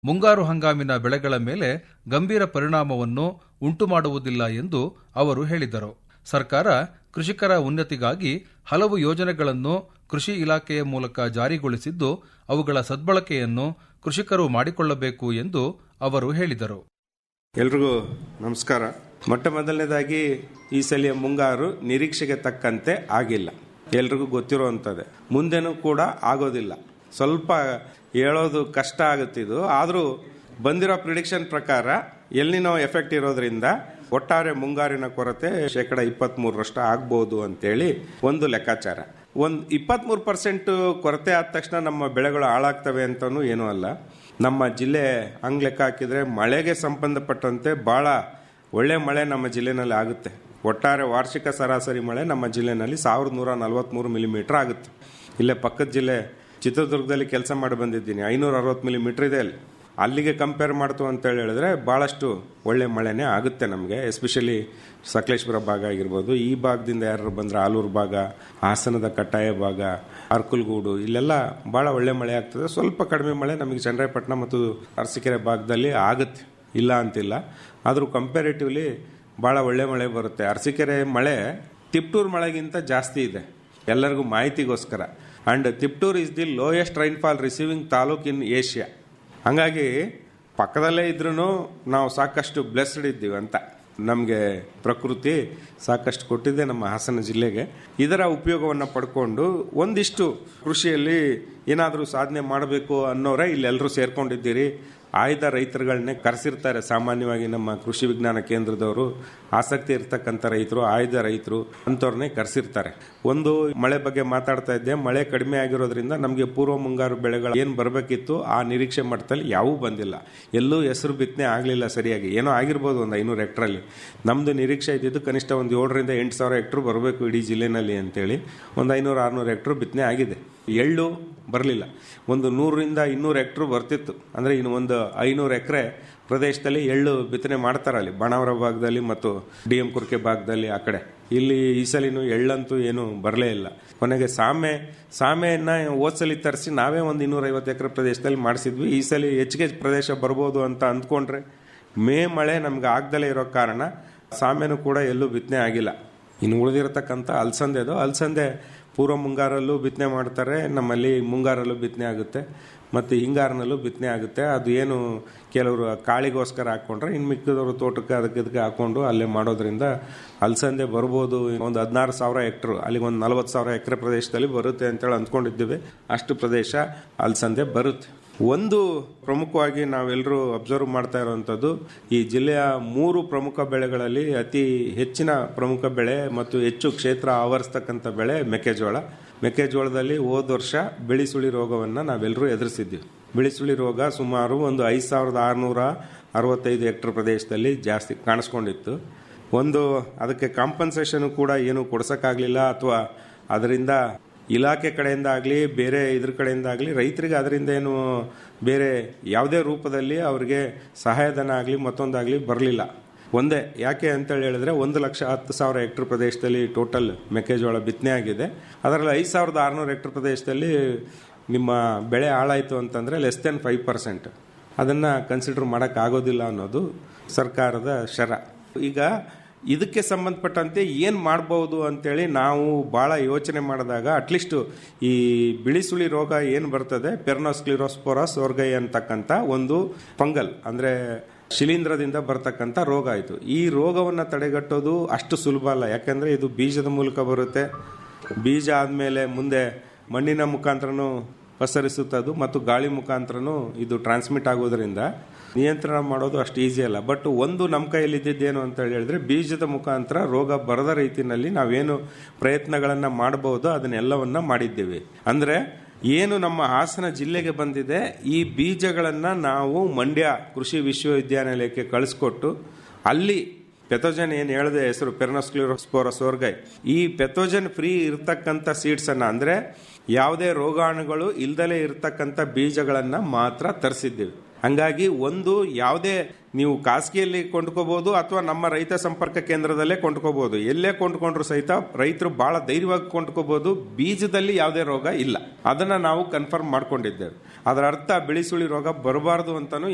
ಮುಂಗಾರು ಹಂಗಾಮಿನ ಬೆಳೆಗಳ ಮೇಲೆ ಗಂಭೀರ ಪರಿಣಾಮವನ್ನು ಉಂಟುಮಾಡುವುದಿಲ್ಲ ಎಂದು ಅವರು ಹೇಳಿದರು ಸರ್ಕಾರ ಕೃಷಿಕರ ಉನ್ನತಿಗಾಗಿ ಹಲವು ಯೋಜನೆಗಳನ್ನು ಕೃಷಿ ಇಲಾಖೆಯ ಮೂಲಕ ಜಾರಿಗೊಳಿಸಿದ್ದು ಅವುಗಳ ಸದ್ಬಳಕೆಯನ್ನು ಕೃಷಿಕರು ಮಾಡಿಕೊಳ್ಳಬೇಕು ಎಂದು ಅವರು ಹೇಳಿದರು ಎಲ್ರಿಗೂ ನಮಸ್ಕಾರ ಮೊಟ್ಟ ಮೊದಲನೇದಾಗಿ ಈ ಸಲಿಯ ಮುಂಗಾರು ನಿರೀಕ್ಷೆಗೆ ತಕ್ಕಂತೆ ಆಗಿಲ್ಲ ಎಲ್ರಿಗೂ ಗೊತ್ತಿರುವಂಥದ್ದೇ ಮುಂದೆನೂ ಕೂಡ ಆಗೋದಿಲ್ಲ ಸ್ವಲ್ಪ ಹೇಳೋದು ಕಷ್ಟ ಆಗುತ್ತಿದ್ದು ಆದರೂ ಬಂದಿರೋ ಪ್ರಿಡಿಕ್ಷನ್ ಪ್ರಕಾರ ಎಲ್ಲಿನೋ ಎಫೆಕ್ಟ್ ಇರೋದ್ರಿಂದ ಒಟ್ಟಾರೆ ಮುಂಗಾರಿನ ಕೊರತೆ ಶೇಕಡ ಇಪ್ಪತ್ಮೂರರಷ್ಟು ಆಗ್ಬೋದು ಅಂತೇಳಿ ಒಂದು ಲೆಕ್ಕಾಚಾರ ಒಂದು ಇಪ್ಪತ್ಮೂರು ಪರ್ಸೆಂಟ್ ಕೊರತೆ ಆದ ತಕ್ಷಣ ನಮ್ಮ ಬೆಳೆಗಳು ಹಾಳಾಗ್ತವೆ ಅಂತಲೂ ಏನೂ ಅಲ್ಲ ನಮ್ಮ ಜಿಲ್ಲೆ ಹಂಗ್ ಲೆಕ್ಕ ಹಾಕಿದ್ರೆ ಮಳೆಗೆ ಸಂಬಂಧಪಟ್ಟಂತೆ ಭಾಳ ಒಳ್ಳೆ ಮಳೆ ನಮ್ಮ ಜಿಲ್ಲೆನಲ್ಲಿ ಆಗುತ್ತೆ ಒಟ್ಟಾರೆ ವಾರ್ಷಿಕ ಸರಾಸರಿ ಮಳೆ ನಮ್ಮ ಜಿಲ್ಲೆನಲ್ಲಿ ಸಾವಿರದ ನೂರ ನಲವತ್ತ್ಮೂರು ಮಿಲಿಮೀಟರ್ ಆಗುತ್ತೆ ಇಲ್ಲೇ ಪಕ್ಕದ ಜಿಲ್ಲೆ ಚಿತ್ರದುರ್ಗದಲ್ಲಿ ಕೆಲಸ ಮಾಡಿ ಬಂದಿದ್ದೀನಿ ಐನೂರ ಅರವತ್ತು ಮಿಲಿಮೀಟರ್ ಇದೆ ಅಲ್ಲಿ ಅಲ್ಲಿಗೆ ಕಂಪೇರ್ ಮಾಡ್ತು ಅಂತ ಹೇಳಿದ್ರೆ ಭಾಳಷ್ಟು ಒಳ್ಳೆ ಮಳೆನೇ ಆಗುತ್ತೆ ನಮಗೆ ಎಸ್ಪೆಷಲಿ ಸಕಲೇಶ್ಪುರ ಭಾಗ ಆಗಿರ್ಬೋದು ಈ ಭಾಗದಿಂದ ಯಾರು ಬಂದರೆ ಆಲೂರು ಭಾಗ ಹಾಸನದ ಕಟ್ಟಾಯ ಭಾಗ ಅರ್ಕುಲ್ಗೂಡು ಇಲ್ಲೆಲ್ಲ ಭಾಳ ಒಳ್ಳೆ ಮಳೆ ಆಗ್ತದೆ ಸ್ವಲ್ಪ ಕಡಿಮೆ ಮಳೆ ನಮಗೆ ಚನ್ನರಾಯಪಟ್ಟಣ ಮತ್ತು ಅರಸೀಕೆರೆ ಭಾಗದಲ್ಲಿ ಆಗುತ್ತೆ ಇಲ್ಲ ಅಂತಿಲ್ಲ ಆದರೂ ಕಂಪೇರೇಟಿವ್ಲಿ ಭಾಳ ಒಳ್ಳೆ ಮಳೆ ಬರುತ್ತೆ ಅರಸೀಕೆರೆ ಮಳೆ ತಿಪ್ಟೂರು ಮಳೆಗಿಂತ ಜಾಸ್ತಿ ಇದೆ ಎಲ್ಲರಿಗೂ ಮಾಹಿತಿಗೋಸ್ಕರ and Tiptur is the lowest rainfall receiving taluk in Asia ಹಂಗಾಗಿ ಪಕ್ಕದಲ್ಲೇ ಇದ್ರೂ ನಾವು ಸಾಕಷ್ಟು ಬ್ಲೆಸ್ಡ್ ಇದ್ದೀವಿ ಅಂತ ನಮಗೆ ಪ್ರಕೃತಿ ಸಾಕಷ್ಟು ಕೊಟ್ಟಿದೆ ನಮ್ಮ ಹಾಸನ ಜಿಲ್ಲೆಗೆ ಇದರ ಉಪಯೋಗವನ್ನು ಪಡ್ಕೊಂಡು ಒಂದಿಷ್ಟು ಕೃಷಿಯಲ್ಲಿ ಏನಾದರೂ ಸಾಧನೆ ಮಾಡಬೇಕು ಅನ್ನೋರೇ ಇಲ್ಲೆಲ್ಲರೂ ಸೇರ್ಕೊಂಡಿದ್ದೀರಿ ಆಯ್ದ ರೈತರುಗಳನ್ನೇ ಕರೆಸಿರ್ತಾರೆ ಸಾಮಾನ್ಯವಾಗಿ ನಮ್ಮ ಕೃಷಿ ವಿಜ್ಞಾನ ಕೇಂದ್ರದವರು ಆಸಕ್ತಿ ಇರ್ತಕ್ಕಂಥ ರೈತರು ಆಯ್ದ ರೈತರು ಅಂಥವ್ರನ್ನೇ ಕರೆಸಿರ್ತಾರೆ ಒಂದು ಮಳೆ ಬಗ್ಗೆ ಮಾತಾಡ್ತಾ ಇದ್ದೆ ಮಳೆ ಕಡಿಮೆ ಆಗಿರೋದ್ರಿಂದ ನಮಗೆ ಪೂರ್ವ ಮುಂಗಾರು ಬೆಳೆಗಳು ಏನು ಬರಬೇಕಿತ್ತು ಆ ನಿರೀಕ್ಷೆ ಮಟ್ಟದಲ್ಲಿ ಯಾವೂ ಬಂದಿಲ್ಲ ಎಲ್ಲೂ ಹೆಸರು ಬಿತ್ತನೆ ಆಗಲಿಲ್ಲ ಸರಿಯಾಗಿ ಏನೋ ಆಗಿರ್ಬೋದು ಒಂದು ಐನೂರು ಹೆಕ್ಟ್ರಲ್ಲಿ ನಮ್ಮದು ನಿರೀಕ್ಷೆ ಇದ್ದಿದ್ದು ಕನಿಷ್ಠ ಒಂದು ಏಳರಿಂದ ಎಂಟು ಸಾವಿರ ಹೆಕ್ಟ್ರು ಬರಬೇಕು ಇಡೀ ಜಿಲ್ಲೆನಲ್ಲಿ ಅಂತೇಳಿ ಒಂದು ಐನೂರು ಆರುನೂರು ಹೆಕ್ಟ್ರು ಬಿತ್ತನೆ ಆಗಿದೆ ಎಳ್ಳು ಬರಲಿಲ್ಲ ಒಂದು ನೂರರಿಂದ ಇನ್ನೂರು ಹೆಕ್ಟ್ರು ಬರ್ತಿತ್ತು ಅಂದರೆ ಇನ್ನು ಒಂದು ಐನೂರು ಎಕರೆ ಪ್ರದೇಶದಲ್ಲಿ ಎಳ್ಳು ಬಿತ್ತನೆ ಮಾಡ್ತಾರೆ ಅಲ್ಲಿ ಬಾಣಾವರ ಭಾಗದಲ್ಲಿ ಮತ್ತು ಡಿ ಎಂ ಕುರ್ಕೆ ಭಾಗದಲ್ಲಿ ಆ ಕಡೆ ಇಲ್ಲಿ ಈ ಸಲಿನೂ ಎಳ್ಳಂತೂ ಏನು ಬರಲೇ ಇಲ್ಲ ಕೊನೆಗೆ ಸಾಮೆ ಸಾಮೆಯನ್ನ ಓದ್ಸಲಿ ತರಿಸಿ ನಾವೇ ಒಂದು ಇನ್ನೂರೈವತ್ತು ಎಕರೆ ಪ್ರದೇಶದಲ್ಲಿ ಮಾಡಿಸಿದ್ವಿ ಈ ಸಲ ಹೆಚ್ಚಿಗೆ ಪ್ರದೇಶ ಬರ್ಬೋದು ಅಂತ ಅಂದ್ಕೊಂಡ್ರೆ ಮೇ ಮಳೆ ನಮ್ಗೆ ಆಗ್ದಲೇ ಇರೋ ಕಾರಣ ಸಾಮೆನೂ ಕೂಡ ಎಲ್ಲೂ ಬಿತ್ತನೆ ಆಗಿಲ್ಲ ಇನ್ನು ಉಳಿದಿರತಕ್ಕಂಥ ಅಲಸಂದೆದು ಅಲಸಂದೆ ಪೂರ್ವ ಮುಂಗಾರಲ್ಲೂ ಬಿತ್ತನೆ ಮಾಡ್ತಾರೆ ನಮ್ಮಲ್ಲಿ ಮುಂಗಾರಲ್ಲೂ ಬಿತ್ತನೆ ಆಗುತ್ತೆ ಮತ್ತು ಹಿಂಗಾರಿನಲ್ಲೂ ಬಿತ್ತನೆ ಆಗುತ್ತೆ ಅದು ಏನು ಕೆಲವರು ಕಾಳಿಗೋಸ್ಕರ ಹಾಕ್ಕೊಂಡ್ರೆ ಇನ್ನು ಮಿಕ್ಕಿದವರು ತೋಟಕ್ಕೆ ಅದಕ್ಕೆ ಇದಕ್ಕೆ ಹಾಕ್ಕೊಂಡು ಅಲ್ಲೇ ಮಾಡೋದ್ರಿಂದ ಅಲಸಂದೆ ಬರ್ಬೋದು ಒಂದು ಹದಿನಾರು ಸಾವಿರ ಹೆಕ್ಟ್ರು ಅಲ್ಲಿಗೆ ಒಂದು ನಲವತ್ತು ಸಾವಿರ ಎಕರೆ ಪ್ರದೇಶದಲ್ಲಿ ಬರುತ್ತೆ ಅಂತೇಳಿ ಅಂದ್ಕೊಂಡಿದ್ದೀವಿ ಅಷ್ಟು ಪ್ರದೇಶ ಅಲಸಂದೆ ಬರುತ್ತೆ ಒಂದು ಪ್ರಮುಖವಾಗಿ ನಾವೆಲ್ಲರೂ ಅಬ್ಸರ್ವ್ ಮಾಡ್ತಾ ಇರುವಂಥದ್ದು ಈ ಜಿಲ್ಲೆಯ ಮೂರು ಪ್ರಮುಖ ಬೆಳೆಗಳಲ್ಲಿ ಅತಿ ಹೆಚ್ಚಿನ ಪ್ರಮುಖ ಬೆಳೆ ಮತ್ತು ಹೆಚ್ಚು ಕ್ಷೇತ್ರ ಆವರಿಸ್ತಕ್ಕಂಥ ಬೆಳೆ ಮೆಕ್ಕೆಜೋಳ ಮೆಕ್ಕೆಜೋಳದಲ್ಲಿ ಹೋದ ವರ್ಷ ಬಿಳಿಸುಳಿ ರೋಗವನ್ನು ನಾವೆಲ್ಲರೂ ಎದುರಿಸಿದ್ವಿ ಬಿಳಿಸುಳಿ ರೋಗ ಸುಮಾರು ಒಂದು ಐದು ಸಾವಿರದ ಆರುನೂರ ಅರವತ್ತೈದು ಹೆಕ್ಟರ್ ಪ್ರದೇಶದಲ್ಲಿ ಜಾಸ್ತಿ ಕಾಣಿಸ್ಕೊಂಡಿತ್ತು ಒಂದು ಅದಕ್ಕೆ ಕಾಂಪನ್ಸೇಷನ್ ಕೂಡ ಏನು ಕೊಡ್ಸೋಕ್ಕಾಗಲಿಲ್ಲ ಅಥವಾ ಅದರಿಂದ ಇಲಾಖೆ ಕಡೆಯಿಂದ ಆಗಲಿ ಬೇರೆ ಇದ್ರ ಕಡೆಯಿಂದ ಆಗಲಿ ರೈತರಿಗೆ ಅದರಿಂದ ಏನು ಬೇರೆ ಯಾವುದೇ ರೂಪದಲ್ಲಿ ಅವರಿಗೆ ಸಹಾಯಧನ ಆಗಲಿ ಮತ್ತೊಂದಾಗಲಿ ಬರಲಿಲ್ಲ ಒಂದೇ ಯಾಕೆ ಅಂತೇಳಿ ಹೇಳಿದ್ರೆ ಒಂದು ಲಕ್ಷ ಹತ್ತು ಸಾವಿರ ಹೆಕ್ಟರ್ ಪ್ರದೇಶದಲ್ಲಿ ಟೋಟಲ್ ಮೆಕ್ಕೆಜೋಳ ಬಿತ್ತನೆ ಆಗಿದೆ ಅದರಲ್ಲಿ ಐದು ಸಾವಿರದ ಆರುನೂರು ಹೆಕ್ಟರ್ ಪ್ರದೇಶದಲ್ಲಿ ನಿಮ್ಮ ಬೆಳೆ ಹಾಳಾಯಿತು ಅಂತಂದರೆ ಲೆಸ್ ದೆನ್ ಫೈವ್ ಪರ್ಸೆಂಟ್ ಅದನ್ನು ಕನ್ಸಿಡರ್ ಮಾಡೋಕ್ಕಾಗೋದಿಲ್ಲ ಅನ್ನೋದು ಸರ್ಕಾರದ ಶರ ಈಗ ಇದಕ್ಕೆ ಸಂಬಂಧಪಟ್ಟಂತೆ ಏನು ಮಾಡ್ಬೋದು ಅಂತೇಳಿ ನಾವು ಭಾಳ ಯೋಚನೆ ಮಾಡಿದಾಗ ಅಟ್ಲೀಸ್ಟ್ ಈ ಬಿಳಿಸುಳಿ ರೋಗ ಏನು ಬರ್ತದೆ ಪೆರ್ನೋಸ್ಕ್ಲಿರೋಸ್ಪೋರಸ್ ವರ್ಗೈ ಅಂತಕ್ಕಂಥ ಒಂದು ಫಂಗಲ್ ಅಂದರೆ ಶಿಲೀಂಧ್ರದಿಂದ ಬರ್ತಕ್ಕಂಥ ರೋಗ ಆಯಿತು ಈ ರೋಗವನ್ನು ತಡೆಗಟ್ಟೋದು ಅಷ್ಟು ಸುಲಭ ಅಲ್ಲ ಯಾಕೆಂದರೆ ಇದು ಬೀಜದ ಮೂಲಕ ಬರುತ್ತೆ ಬೀಜ ಆದಮೇಲೆ ಮುಂದೆ ಮಣ್ಣಿನ ಮುಖಾಂತರನೂ ಪಸರಿಸುತ್ತದು ಮತ್ತು ಗಾಳಿ ಮುಖಾಂತರನೂ ಇದು ಟ್ರಾನ್ಸ್ಮಿಟ್ ಆಗೋದ್ರಿಂದ ನಿಯಂತ್ರಣ ಮಾಡೋದು ಅಷ್ಟು ಈಸಿ ಅಲ್ಲ ಬಟ್ ಒಂದು ನಮ್ಮ ಕೈಯಲ್ಲಿ ಇದ್ದಿದ್ದೇನು ಅಂತ ಹೇಳಿದ್ರೆ ಬೀಜದ ಮುಖಾಂತರ ರೋಗ ಬರದ ರೀತಿಯಲ್ಲಿ ನಾವೇನು ಪ್ರಯತ್ನಗಳನ್ನು ಮಾಡಬಹುದು ಅದನ್ನೆಲ್ಲವನ್ನ ಮಾಡಿದ್ದೇವೆ ಅಂದರೆ ಏನು ನಮ್ಮ ಹಾಸನ ಜಿಲ್ಲೆಗೆ ಬಂದಿದೆ ಈ ಬೀಜಗಳನ್ನು ನಾವು ಮಂಡ್ಯ ಕೃಷಿ ವಿಶ್ವವಿದ್ಯಾನಿಲಯಕ್ಕೆ ಕಳಿಸ್ಕೊಟ್ಟು ಅಲ್ಲಿ ಪೆಥೋಜನ್ ಏನು ಹೇಳಿದೆ ಹೆಸರು ಪೆರ್ನೋಸ್ಕ್ಲಿರೋಸ್ಪೋರಸ್ ವರ್ಗೈ ಈ ಪೆಥೋಜನ್ ಫ್ರೀ ಇರ್ತಕ್ಕಂಥ ಸೀಡ್ಸ್ ಅನ್ನ ಅಂದ್ರೆ ಯಾವುದೇ ರೋಗಾಣುಗಳು ಇಲ್ದಲೇ ಇರ್ತಕ್ಕಂಥ ಬೀಜಗಳನ್ನ ಮಾತ್ರ ತರಿಸಿದ್ದೀವಿ ಹಂಗಾಗಿ ಒಂದು ಯಾವುದೇ ನೀವು ಖಾಸಗಿಯಲ್ಲಿ ಕೊಂಡ್ಕೋಬಹುದು ಅಥವಾ ನಮ್ಮ ರೈತ ಸಂಪರ್ಕ ಕೇಂದ್ರದಲ್ಲೇ ಕೊಂಡ್ಕೋಬಹುದು ಎಲ್ಲೇ ಕೊಂಡ್ಕೊಂಡ್ರು ಸಹಿತ ರೈತರು ಬಹಳ ಧೈರ್ಯವಾಗಿ ಕೊಂಡ್ಕೋಬಹುದು ಬೀಜದಲ್ಲಿ ಯಾವುದೇ ರೋಗ ಇಲ್ಲ ಅದನ್ನ ನಾವು ಕನ್ಫರ್ಮ್ ಮಾಡ್ಕೊಂಡಿದ್ದೇವೆ ಅದರ ಅರ್ಥ ಬಿಳಿಸುಳಿ ರೋಗ ಬರಬಾರದು ಅಂತಾನು